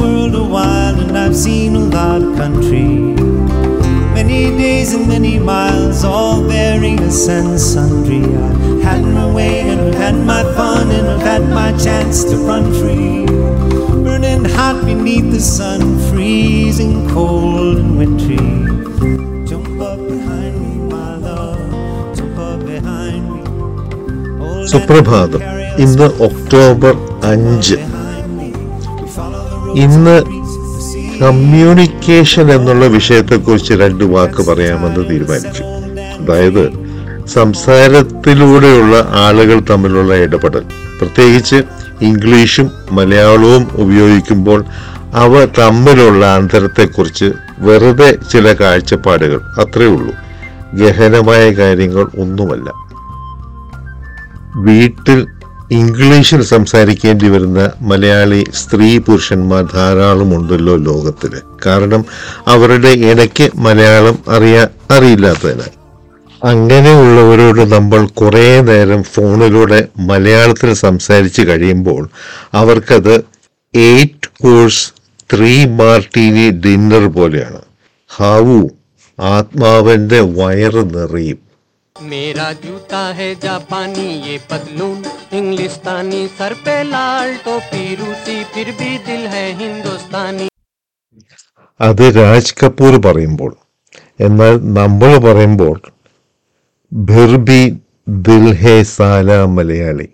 world a while and I've seen a lot of country. Many days and many miles, all various and sundry. I've had my way and I've had my fun and I've had my chance to run free. Burning hot beneath the sun, freezing cold and wintry. Jump up behind me, my love. Jump up behind me. Hold സുപ്രഭാതം ഇന്ന് October അഞ്ച് ഇന്ന് communication എന്നുള്ള വിഷയത്തെക്കുറിച്ച് രണ്ട് വാക്ക് പറയാമെന്ന് തീരുമാനിച്ചു അതായത് സംസാരത്തിലൂടെയുള്ള ആളുകൾ തമ്മിലുള്ള ഇടപെടൽ പ്രത്യേകിച്ച് ഇംഗ്ലീഷും മലയാളവും ഉപയോഗിക്കുമ്പോൾ അവ തമ്മിലുള്ള അന്തരത്തെക്കുറിച്ച് വെറുതെ ചില കാഴ്ചപ്പാടുകൾ അത്രേ ഉള്ളൂ ഗഹനമായ കാര്യങ്ങൾ ഒന്നുമല്ല വീട്ടിൽ ഇംഗ്ലീഷിൽ സംസാരിക്കേണ്ടി വരുന്ന മലയാളി സ്ത്രീ പുരുഷന്മാർ ധാരാളമുണ്ടല്ലോ ലോകത്തിൽ കാരണം അവരുടെ ഇടയ്ക്ക് മലയാളം അറിയാ അറിയില്ലാത്തതിനാൽ അങ്ങനെയുള്ളവരോട് നമ്മൾ കുറേ നേരം ഫോണിലൂടെ മലയാളത്തിൽ സംസാരിച്ച് കഴിയുമ്പോൾ അവർക്കത് eight course three martini dinner പോലെയാണ് ഹാവു ആത്മാവിൻ്റെ വയറ് നിറയും मेरा जूता है जापानी ये पतलून इंग्लिस्तानी सर पे लाल टोपी रूसी फिर भी दिल है हिंदुस्तानी അത് രാജ് കപൂർ പറയുമ്പോൾ എന്നാൽ നമ്മൾ പറയുമ്പോൾ ഭിർബി ദിൽ ഹേ സാല മലയാളി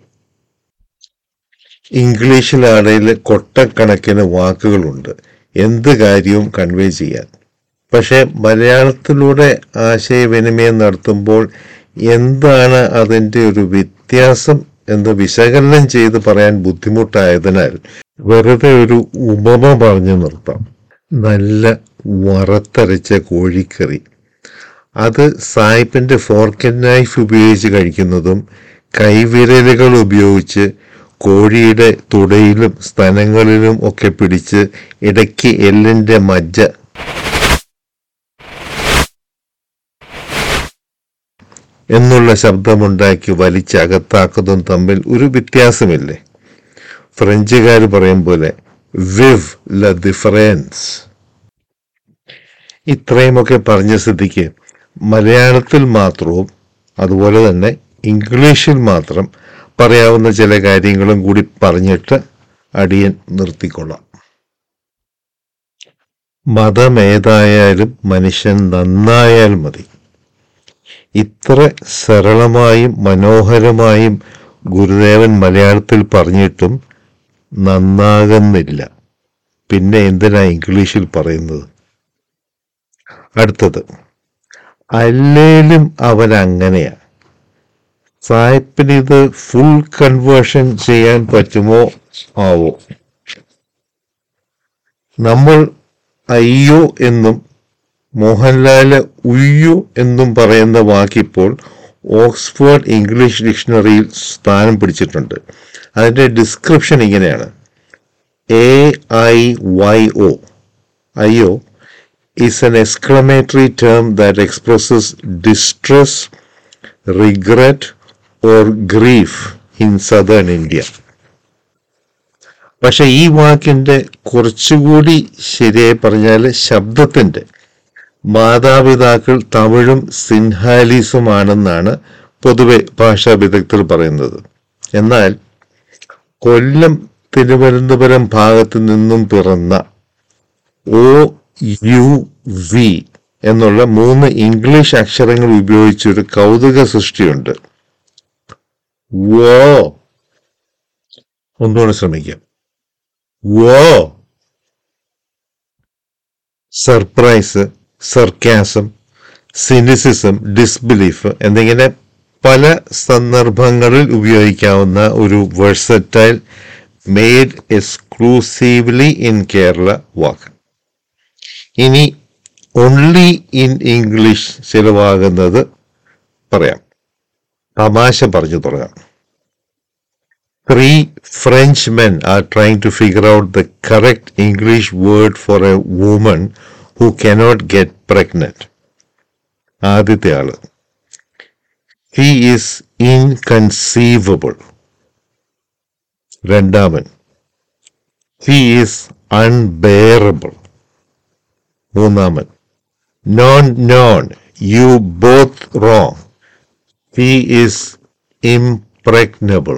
ഇംഗ്ലീഷിലാണെങ്കിൽ കൊട്ടക്കണക്കിന് വാക്കുകളുണ്ട് എന്ത് കാര്യവും കൺവേ ചെയ്യാൻ പക്ഷെ മലയാളത്തിലൂടെ ആശയവിനിമയം നടത്തുമ്പോൾ എന്താണ് അതിൻ്റെ ഒരു വ്യത്യാസം എന്ന് വിശകലനം ചെയ്ത് പറയാൻ ബുദ്ധിമുട്ടായതിനാൽ വെറുതെ ഒരു ഉപമ പറഞ്ഞു നിർത്താം നല്ല വറുത്തരച്ച കോഴിക്കറി അത് സായിപ്പിന്റെ ഫോർക്ക് ആൻഡ് നൈഫ് ഉപയോഗിച്ച് കഴിക്കുന്നതും കൈവിരലുകൾ ഉപയോഗിച്ച് കോഴിയുടെ തുടയിലും സ്ഥലങ്ങളിലും ഒക്കെ പിടിച്ച് ഇടയ്ക്ക് എല്ലിന്റെ മജ്ജ എന്നുള്ള ശബ്ദമുണ്ടാക്കി വലിച്ചകത്താക്കുന്നതും തമ്മിൽ ഒരു വ്യത്യാസമില്ലേ ഫ്രഞ്ചുകാർ പറയും പോലെ വിവ് ല ഡിഫറൻസ് ഇത്രയുമൊക്കെ പറഞ്ഞ സ്ഥിതിക്ക് മലയാളത്തിൽ മാത്രവും അതുപോലെ തന്നെ ഇംഗ്ലീഷിൽ മാത്രം പറയാവുന്ന ചില കാര്യങ്ങളും കൂടി പറഞ്ഞിട്ട് അടിയൻ നിർത്തിക്കൊള്ളാം മതമേതായാലും മനുഷ്യൻ നന്നായാൽ മതി ഇത്ര സരളമായും മനോഹരമായും ഗുരുദേവൻ മലയാളത്തിൽ പറഞ്ഞിട്ടും നന്നാകുന്നില്ല പിന്നെ എന്തിനാ ഇംഗ്ലീഷിൽ പറയുന്നത് അടുത്തത് അല്ലേലും അവൻ അങ്ങനെയാ സായിപ്പിന് ഇത് ഫുൾ കൺവേർഷൻ ചെയ്യാൻ പറ്റുമോ ആവോ നമ്മൾ അയ്യോ എന്നും മോഹൻലാല് ഉയ്യോ എന്നും പറയുന്ന വാക്കിപ്പോൾ ഓക്സ്ഫോർഡ് ഇംഗ്ലീഷ് ഡിക്ഷണറിയിൽ സ്ഥാനം പിടിച്ചിട്ടുണ്ട് അതിന്റെ ഡിസ്ക്രിപ്ഷൻ ഇങ്ങനെയാണ് എ ഐ വൈ ഒ അയ്യോ is an exclamatory term that expresses distress, regret, or grief in southern India. പക്ഷെ ഈ വാക്കിന്റെ കുറച്ചുകൂടി ശരിയായി പറഞ്ഞാൽ ശബ്ദത്തിന്റെ മാതാപിതാക്കൾ തമിഴും സിൻഹാലീസുമാണെന്നാണ് പൊതുവെ ഭാഷാ വിദഗ്ധർ പറയുന്നത് എന്നാൽ കൊല്ലം തിരുവനന്തപുരം ഭാഗത്തു നിന്നും പിറന്ന ഒ യു വി എന്നുള്ള മൂന്ന് ഇംഗ്ലീഷ് അക്ഷരങ്ങൾ ഉപയോഗിച്ച് ഒരു കൗതുക സൃഷ്ടിയുണ്ട് വോ ഒന്നുകൂടെ ശ്രമിക്കാം വോ സർപ്രൈസ് സർക്കാസം സിനിസിസം ഡിസ്ബിലീഫ് എന്നിങ്ങനെ പല സന്ദർഭങ്ങളിൽ ഉപയോഗിക്കാവുന്ന ഒരു versatile made exclusively in Kerala വാക്ക് ഇനി ഓൺലി ഇൻ ഇംഗ്ലീഷ് ചിലവാകുന്നത് പറയാം തമാശ പറഞ്ഞു തുടങ്ങാം three French men are trying to figure out the correct English word for a woman who cannot get pregnant ആദ്യത്തെ ആള് ഹി ഈസ് ഇൻകൺസീവബിൾ രണ്ടാമൻ ഹി ഈസ് അൺബെയറബിൾ മൂന്നാമൻ non non you both wrong he is impregnable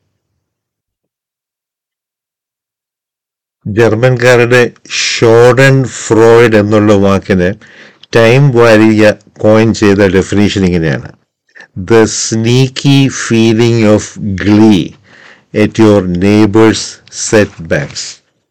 ജർമ്മൻകാരുടെ schadenfreude എന്നുള്ള വാക്കിന് Time വാരിയ coin ചെയ്ത definition ഇങ്ങനെയാണ് the sneaky feeling of glee at your neighbours setbacks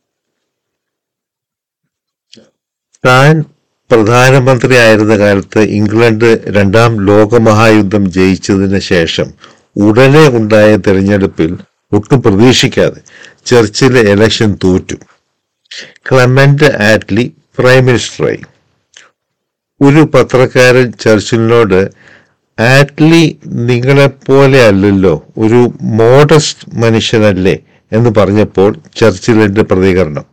താൻ പ്രധാനമന്ത്രി ആയിരുന്ന കാലത്ത് ഇംഗ്ലണ്ട് രണ്ടാം ലോകമഹായുദ്ധം ജയിച്ചതിന് ശേഷം ഉടനെ ഉണ്ടായ തെരഞ്ഞെടുപ്പിൽ ഒട്ടും പ്രതീക്ഷിക്കാതെ ചർച്ചിലെ ഇലക്ഷൻ തോറ്റു ക്ലമന്റ് ആറ്റ്ലി പ്രൈം മിനിസ്റ്ററായി ഒരു പത്രക്കാരൻ ചർച്ചിലിനോട് ആറ്റ്ലി നിങ്ങളെപ്പോലെ അല്ലല്ലോ ഒരു മോഡസ്റ്റ് മനുഷ്യനല്ലേ എന്ന് പറഞ്ഞപ്പോൾ ചർച്ചിലിന്റെ പ്രതികരണം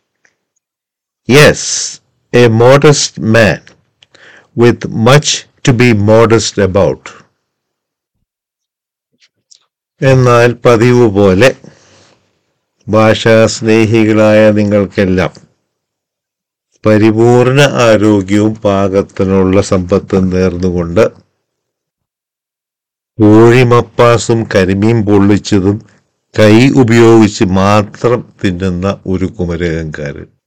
yes a modest man with much to be modest about എന്നാൽ പതിവ് പോലെ ഭാഷാസ്നേഹികളായ നിങ്ങൾക്കെല്ലാം പരിപൂർണ ആരോഗ്യവും പാകത്തിനുള്ള സമ്പത്തും നേർന്നുകൊണ്ട് കോഴിമപ്പാസും കരിമീൻ പൊള്ളിച്ചതും കൈ ഉപയോഗിച്ച് മാത്രം തിന്നുന്ന ഒരു കുമരകംകാരൻ